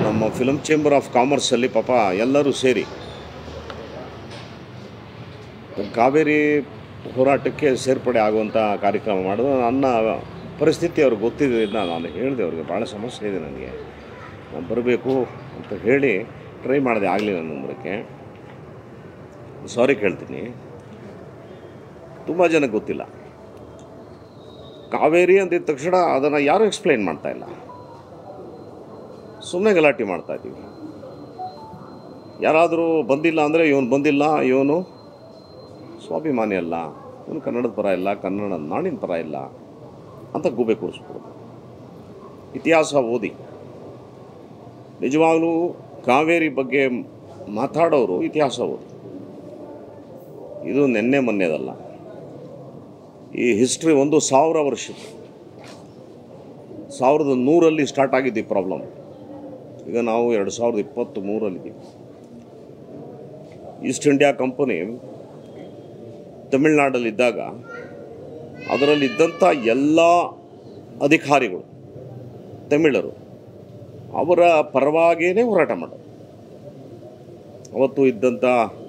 ನಮ್ಮ film chamber of ಕಾಮರ್ಸಲ್ಲಿ ಪಾಪ ಎಲ್ಲರೂ ಸೇರಿ ಕಾವೇರಿ ಹೋರಾಟಕ್ಕೆ ಸೇರ್ಪಡೆ ಆಗುವಂಥ ಕಾರ್ಯಕ್ರಮ ಮಾಡೋದು ನನ್ನ ಪರಿಸ್ಥಿತಿ ಅವ್ರಿಗೆ ಗೊತ್ತಿದ್ದರಿಂದ ನಾನು ಹೇಳಿದೆ ಅವ್ರಿಗೆ ಭಾಳ ಸಮಸ್ಯೆ ಇದೆ ನನಗೆ ನಾನು ಬರಬೇಕು ಅಂತ ಹೇಳಿ ಟ್ರೈ ಮಾಡಿದೆ ಆಗಲಿಲ್ಲ ನಂಬರಕ್ಕೆ ಸಾರಿ ಕೇಳ್ತೀನಿ ತುಂಬ ಜನಕ್ಕೆ ಗೊತ್ತಿಲ್ಲ ಕಾವೇರಿ ಅಂದಿದ ತಕ್ಷಣ ಅದನ್ನು ಯಾರೂ ಎಕ್ಸ್ಪ್ಲೈನ್ ಮಾಡ್ತಾ ಇಲ್ಲ ಸುಮ್ಮನೆ ಗಲಾಟೆ ಮಾಡ್ತಾ ಇದ್ದೀವಿ ಯಾರಾದರೂ ಬಂದಿಲ್ಲ ಅಂದರೆ ಇವನು ಬಂದಿಲ್ಲ ಇವನು ಸ್ವಾಭಿಮಾನಿ ಅಲ್ಲ ಇವನು ಕನ್ನಡದ ಪರ ಇಲ್ಲ ಕನ್ನಡ ನಾಡಿನ ಪರ ಇಲ್ಲ ಅಂತ ಗೂಬೆ ಕೂರಿಸ್ಬಿಡೋದು ಇತಿಹಾಸ ಓದಿ ನಿಜವಾಗ್ಲೂ ಕಾವೇರಿ ಬಗ್ಗೆ ಮಾತಾಡೋರು ಇತಿಹಾಸ ಓದಿ ಇದು ನೆನ್ನೆ ಮೊನ್ನೆದಲ್ಲ ಈ ಹಿಸ್ಟ್ರಿ ಒಂದು ಸಾವಿರ ವರ್ಷದ ಸಾವಿರದ ನೂರಲ್ಲಿ ಸ್ಟಾರ್ಟ್ ಆಗಿದ್ದು ಈ ಪ್ರಾಬ್ಲಮ್ ಈಗ ನಾವು ಎರಡು ಸಾವಿರದ ಇಪ್ಪತ್ತು ಮೂರಲ್ಲಿದ್ದೀವಿ ಈಸ್ಟ್ ಇಂಡಿಯಾ ಕಂಪನಿ ತಮಿಳ್ನಾಡಲ್ಲಿದ್ದಾಗ ಅದರಲ್ಲಿದ್ದಂಥ ಎಲ್ಲ ಅಧಿಕಾರಿಗಳು ತಮಿಳರು ಅವರ ಪರವಾಗಿಯೇ ಹೋರಾಟ ಮಾಡೋದು ಅವತ್ತು ಇದ್ದಂಥ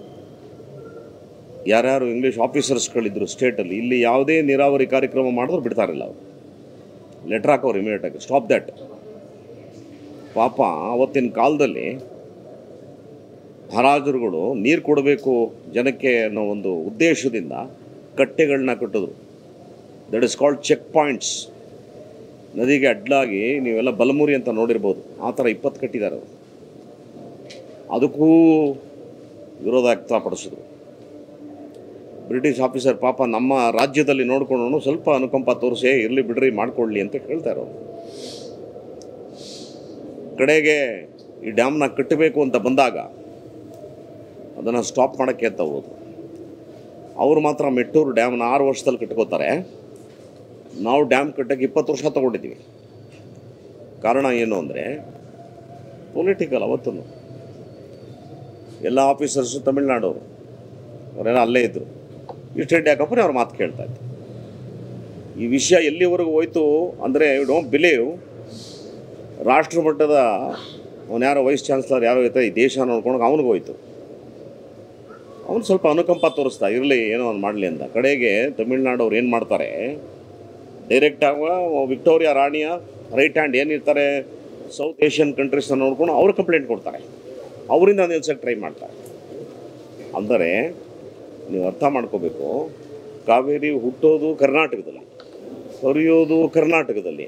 ಯಾರ್ಯಾರು ಇಂಗ್ಲೀಷ್ ಆಫೀಸರ್ಸ್ಗಳಿದ್ದರು ಸ್ಟೇಟಲ್ಲಿ ಇಲ್ಲಿ ಯಾವುದೇ ನೀರಾವರಿ ಕಾರ್ಯಕ್ರಮ ಮಾಡಿದ್ರು ಬಿಡ್ತಾರಿಲ್ಲ ಅವರು ಲೆಟ್ರ್ ಹಾಕೋರು ಇಮಿಡಿಯೇಟಾಗಿ ಸ್ಟಾಪ್ ದ್ಯಾಟ್ ಪಾಪ ಅವತ್ತಿನ ಕಾಲದಲ್ಲಿ ಮಹಾರಾಜರುಗಳು ನೀರು ಕೊಡಬೇಕು ಜನಕ್ಕೆ ಅನ್ನೋ ಒಂದು ಉದ್ದೇಶದಿಂದ ಕಟ್ಟೆಗಳನ್ನ ಕಟ್ಟಿದ್ರು that is called check points ನದಿಗೆ ಅಡ್ಡಲಾಗಿ ನೀವೆಲ್ಲ ಬಲಮುರಿ ಅಂತ ನೋಡಿರ್ಬೋದು ಆ ಥರ ಇಪ್ಪತ್ತು ಕಟ್ಟಿದ್ದಾರೆ ಅವರು ಅದಕ್ಕೂ ವಿರೋಧ ವ್ಯಕ್ತಪಡಿಸಿದ್ರು ಬ್ರಿಟಿಷ್ ಆಫೀಸರ್ ಪಾಪ ನಮ್ಮ ರಾಜ್ಯದಲ್ಲಿ ನೋಡ್ಕೊಂಡು ಸ್ವಲ್ಪ ಅನುಕಂಪ ತೋರಿಸಿ ಇರಲಿ ಬಿಡ್ರಿ ಮಾಡ್ಕೊಳ್ಳಿ ಅಂತ ಹೇಳ್ತಾರೆ ಅವರು ಕಡೆಗೆ ಈ ಡ್ಯಾಮ್ನ ಕಟ್ಟಬೇಕು ಅಂತ ಬಂದಾಗ ಅದನ್ನು ಸ್ಟಾಪ್ ಮಾಡೋಕ್ಕೆ ಅಂತ ಹೋದ್ರು ಅವರು ಮಾತ್ರ ಮೆಟ್ಟೂರು ಡ್ಯಾಮ್ನ ಆರು ವರ್ಷದಲ್ಲಿ ಕಟ್ಕೋತಾರೆ ನಾವು ಡ್ಯಾಮ್ ಕಟ್ಟಕ್ಕೆ ಇಪ್ಪತ್ತು ವರ್ಷ ತೊಗೊಂಡಿದ್ದೀವಿ ಕಾರಣ ಏನು ಅಂದರೆ ಪೊಲಿಟಿಕಲ್ ಅವತ್ತು ಎಲ್ಲ ಆಫೀಸರ್ಸು ತಮಿಳ್ನಾಡವರು ಅವರೆಲ್ಲ ಅಲ್ಲೇ ಇದ್ದರು ಈಸ್ಟ್ ಇಂಡಿಯಾ ಕಂಪನಿ ಅವ್ರ ಮಾತು ಕೇಳ್ತಾ ಇತ್ತು ಈ ವಿಷಯ ಎಲ್ಲಿವರೆಗೂ ಹೋಯ್ತು ಅಂದರೆ ಯು ಡೋಂಟ್ ಬಿಲೀವ್ ರಾಷ್ಟ್ರ ಮಟ್ಟದ ಅವನು ಯಾರೋ ವೈಸ್ ಚಾನ್ಸಲರ್ ಯಾರೋ ಇರ್ತಾರೆ ಈ ದೇಶ ನೋಡ್ಕೊಂಡು ಅವನಿಗೆ ಹೋಯ್ತು ಅವನು ಸ್ವಲ್ಪ ಅನುಕಂಪ ತೋರಿಸ್ತಾ ಇರಲಿ ಏನೋ ಒಂದು ಮಾಡಲಿ ಅಂತ ಕಡೆಗೆ ತಮಿಳ್ನಾಡವ್ರು ಏನು ಮಾಡ್ತಾರೆ ಡೈರೆಕ್ಟಾಗ ವಿಕ್ಟೋರಿಯಾ ರಾಣಿಯ ರೈಟ್ ಹ್ಯಾಂಡ್ ಏನಿರ್ತಾರೆ ಸೌತ್ ಏಷ್ಯನ್ ಕಂಟ್ರೀಸ್ನ ನೋಡ್ಕೊಂಡು ಅವ್ರು ಕಂಪ್ಲೇಂಟ್ ಕೊಡ್ತಾರೆ ಅವರಿಂದ ನಿಲ್ಸಕ್ಕೆ ಟ್ರೈ ಮಾಡ್ತಾರೆ ಅಂದರೆ ನೀವು ಅರ್ಥ ಮಾಡ್ಕೋಬೇಕು ಕಾವೇರಿ ಹುಟ್ಟೋದು ಕರ್ನಾಟಕದಲ್ಲಿ ಹರಿಯೋದು ಕರ್ನಾಟಕದಲ್ಲಿ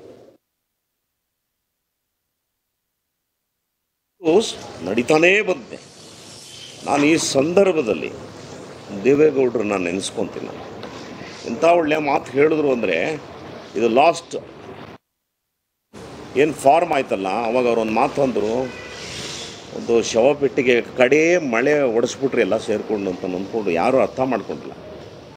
ನಡೀತಾನೇ ಬಂದೆ ನಾನು ಈ ಸಂದರ್ಭದಲ್ಲಿ ದೇವೇಗೌಡರನ್ನ ನೆನೆಸ್ಕೊತೀನಿ ನಾನು ಇಂಥ ಒಳ್ಳೆಯ ಮಾತು ಹೇಳಿದ್ರು ಅಂದರೆ ಇದು ಲಾಸ್ಟ್ ಏನು ಫಾರ್ಮ್ ಆಯ್ತಲ್ಲ ಅವಾಗ ಅವ್ರು ಒಂದು ಮಾತು ಅಂದರು ಒಂದು ಶವಪೆಟ್ಟಿಗೆ ಕಡೆ ಮಳೆ ಒಡಿಸ್ಬಿಟ್ರಿ ಎಲ್ಲ ಸೇರಿಕೊಂಡು ಅಂತ ನಂಬ್ಕೊಂಡು ಯಾರೂ ಅರ್ಥ ಮಾಡ್ಕೊಂಡಿಲ್ಲ